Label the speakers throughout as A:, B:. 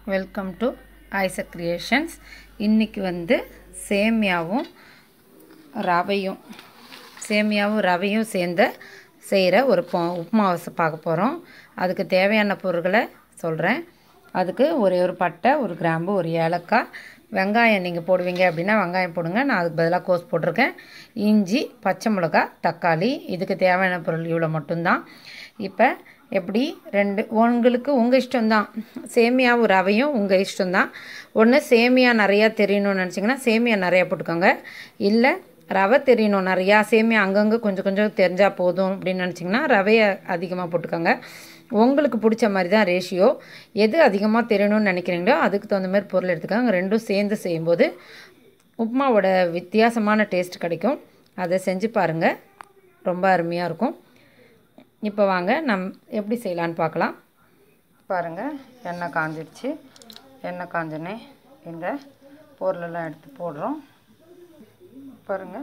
A: welcome to Isaac creations இன்றைக்கி வந்து சேமியாவும் ரவையும் சேமியாவும் ரவையும் சேர்ந்த செய்கிற ஒரு பொ உப்புமாவை பார்க்க போகிறோம் அதுக்கு தேவையான பொருட்களை சொல்கிறேன் அதுக்கு ஒரே ஒரு பட்டை ஒரு கிராம்பு ஒரு ஏலக்காய் வெங்காயம் நீங்கள் போடுவீங்க அப்படின்னா வெங்காயம் போடுங்க நான் அதுக்கு பதிலாக கோஸ் போட்டிருக்கேன் இஞ்சி பச்சை மிளகாய் தக்காளி இதுக்கு தேவையான பொருள் இவ்வளோ மட்டும்தான் இப்போ எப்படி ரெண்டு உங்களுக்கு உங்கள் இஷ்டம்தான் சேமியாவும் ரவையும் உங்கள் இஷ்டம்தான் ஒன்று சேமியா நிறையா தெரியணும்னு நினச்சிங்கன்னா சேமியா நிறையா போட்டுக்கோங்க இல்லை ரவை தெரியணும் நிறையா சேமியா அங்கங்கே கொஞ்சம் கொஞ்சம் தெரிஞ்சால் போதும் அப்படின்னு நினச்சிங்கன்னா ரவையை அதிகமாக போட்டுக்கோங்க உங்களுக்கு பிடிச்ச மாதிரி தான் ரேஷியோ எது அதிகமாக தெரியணும்னு நினைக்கிறீங்களோ அதுக்கு தகுந்த மாதிரி பொருள் எடுத்துக்கோங்க ரெண்டும் சேர்ந்து செய்யும்போது உப்புமாவோட வித்தியாசமான டேஸ்ட் கிடைக்கும் அதை செஞ்சு பாருங்கள் ரொம்ப அருமையாக இருக்கும் இப்போ வாங்க நம் எப்படி செய்யலான்னு பார்க்கலாம் பாருங்கள் எண்ணெய் காஞ்சிடுச்சு எண்ணெய் காஞ்சனே இந்த பொருளெல்லாம் எடுத்து போடுறோம் பாருங்கள்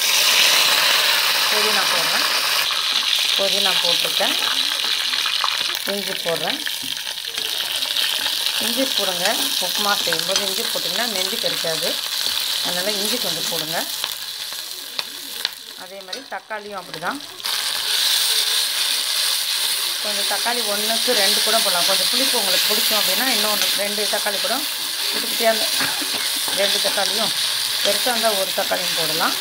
A: புதினா போடுறேன் புதினா போட்டிருக்கேன் இஞ்சி போடுறேன் இஞ்சி போடுங்க உப்புமா செய்யும்போது இஞ்சி போட்டிங்கன்னா நெஞ்சு கிடைக்காது அதனால் இஞ்சி கொஞ்சம் போடுங்க அதே மாதிரி தக்காளியும் அப்படி தான் கொஞ்சம் தக்காளி ஒன்றுக்கு ரெண்டு கூட போடலாம் கொஞ்சம் புளிப்பு உங்களுக்கு பிடிக்கும் அப்படின்னா இன்னொன்று ரெண்டு தக்காளி கூட குட்டிக்கிட்டே அந்த ரெண்டு தக்காளியும் பெருசாக இருந்தால் ஒரு தக்காளியும் போடலாம்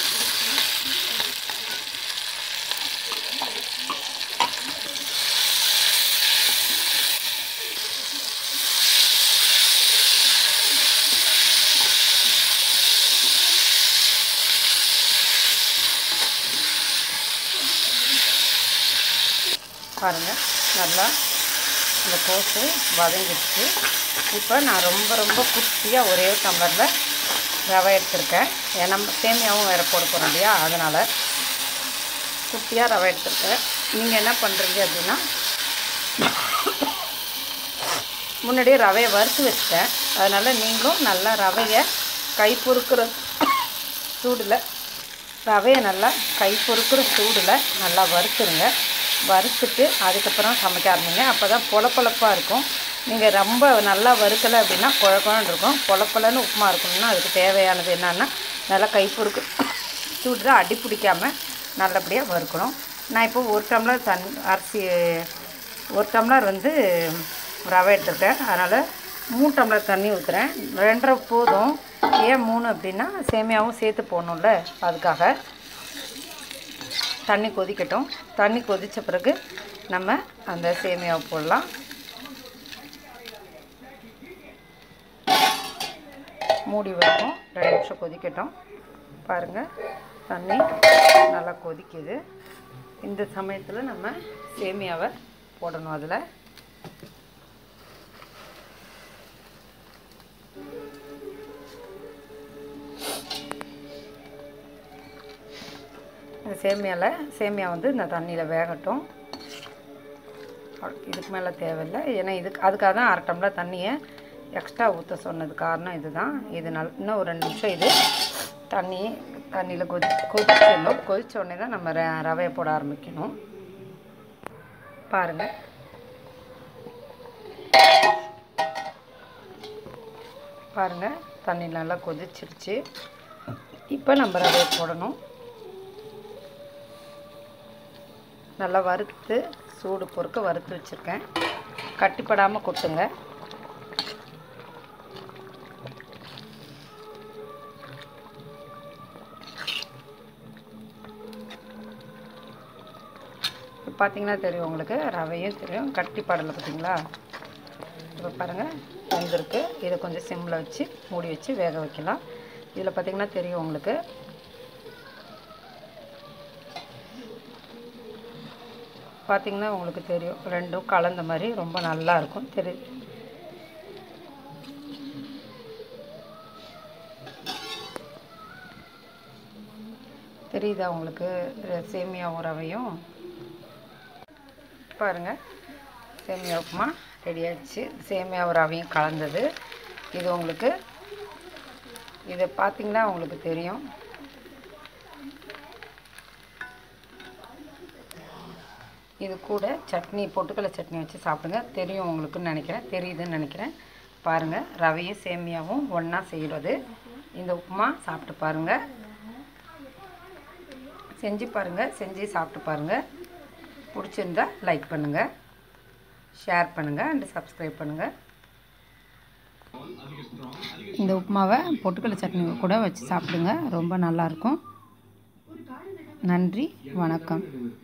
A: பாருங்கள் நல்லா இந்த கோஸு வதங்கிடுச்சு இப்போ நான் ரொம்ப ரொம்ப குட்டியாக ஒரே ஒரு டம்ளரில் ரவை எடுத்திருக்கேன் ஏன்னா சேமியாவும் வேறு போட போகிறோம் இல்லையா அதனால் குட்டியாக ரவை எடுத்திருக்கேன் நீங்கள் என்ன பண்ணுறீங்க அப்படின்னா முன்னாடியே ரவையை வறுத்து வச்சுட்டேன் அதனால் நீங்களும் நல்லா ரவையை கை பொறுக்கிற சூடில் ரவையை நல்லா கை பொறுக்கிற சூடில் நல்லா வறுத்துருங்க வறுத்துட்டு அதுக்கப்புறம் சமைக்க ஆரம்பிங்க அப்போ தான் பொலப்பொலப்பாக இருக்கும் நீங்கள் ரொம்ப நல்லா வறுக்கலை அப்படின்னா குழப்பம்னு இருக்கும் பொலப்பொலன்னு உப்புமா இருக்கணும்னா அதுக்கு தேவையானது என்னென்னா நல்லா கை பொறுக்கு சூடில் அடி பிடிக்காமல் நல்லபடியாக வறுக்கணும் நான் இப்போ ஒரு டம்ளர் தண் அரிசி ஒரு டம்ளர் வந்து ரவை எடுத்துருக்கேன் அதனால் மூணு டம்ளர் தண்ணி ஊற்றுறேன் ரெண்டரை போதும் ஏன் மூணு அப்படின்னா சேமியாவும் சேர்த்து போடணும்ல அதுக்காக தண்ணி கொதிக்கட்டும் தண்ணி கொதித்த பிறகு நம்ம அந்த சேமியாவை போடலாம் மூடி வைப்போம் ரெண்டு நிமிஷம் கொதிக்கட்டும் பாருங்கள் தண்ணி நல்லா கொதிக்குது இந்த சமயத்தில் நம்ம சேமியாவை போடணும் அதில் இந்த சேமியாவில் சேமியா வந்து இந்த தண்ணியில் வேகட்டும் இதுக்கு மேலே தேவையில்லை ஏன்னா இதுக்கு அதுக்காக தான் அரை டம்ளர் தண்ணியை எக்ஸ்ட்ரா ஊற்ற சொன்னது காரணம் இதுதான் இது நல் இன்னும் ஒரு ரெண்டு நிமிஷம் இது தண்ணி தண்ணியில் கொதி கொதிச்சிடணும் கொதித்த உடனே தான் நம்ம ர ரவையை போட ஆரம்பிக்கணும் பாருங்கள் பாருங்கள் தண்ணி நல்லா கொதிச்சிருச்சு இப்போ நம்ம ரவையை போடணும் நல்லா வறுத்து சூடு பொறுக்க வறுத்து வச்சுருக்கேன் கட்டிப்படாமல் கொட்டுங்க இப்போ பார்த்தீங்கன்னா தெரியும் உங்களுக்கு ரவையும் தெரியும் கட்டிப்படலை பார்த்தீங்களா இப்போ பாருங்கள் வெந்திருக்கு இதை கொஞ்சம் சிம்மில் வச்சு மூடி வச்சு வேக வைக்கலாம் இதில் பார்த்திங்கன்னா தெரியும் உங்களுக்கு பார்த்திங்கன்னா உங்களுக்கு தெரியும் ரெண்டும் கலந்த மாதிரி ரொம்ப நல்லா இருக்கும் தெரி தெரியுதா உங்களுக்கு சேமியா ரவையும் பாருங்கள் சேமியா உப்புமா ரெடி ஆகிடுச்சு சேமியா ரவையும் கலந்தது இது உங்களுக்கு இதை பார்த்திங்கன்னா உங்களுக்கு தெரியும் இது கூட சட்னி பொட்டுக்கடலை சட்னி வச்சு சாப்பிடுங்க தெரியும் உங்களுக்குன்னு நினைக்கிறேன் தெரியுதுன்னு நினைக்கிறேன் பாருங்கள் ரவையும் சேமியாவும் ஒன்றா செய்கிறது இந்த உப்புமா சாப்பிட்டு பாருங்கள் செஞ்சு பாருங்கள் செஞ்சு சாப்பிட்டு பாருங்கள் பிடிச்சிருந்தா லைக் பண்ணுங்கள் ஷேர் பண்ணுங்கள் அண்டு சப்ஸ்கிரைப் பண்ணுங்கள் இந்த உப்புமாவை பொட்டுக்கடலை சட்னி கூட வச்சு சாப்பிடுங்க ரொம்ப நல்லாயிருக்கும் நன்றி வணக்கம்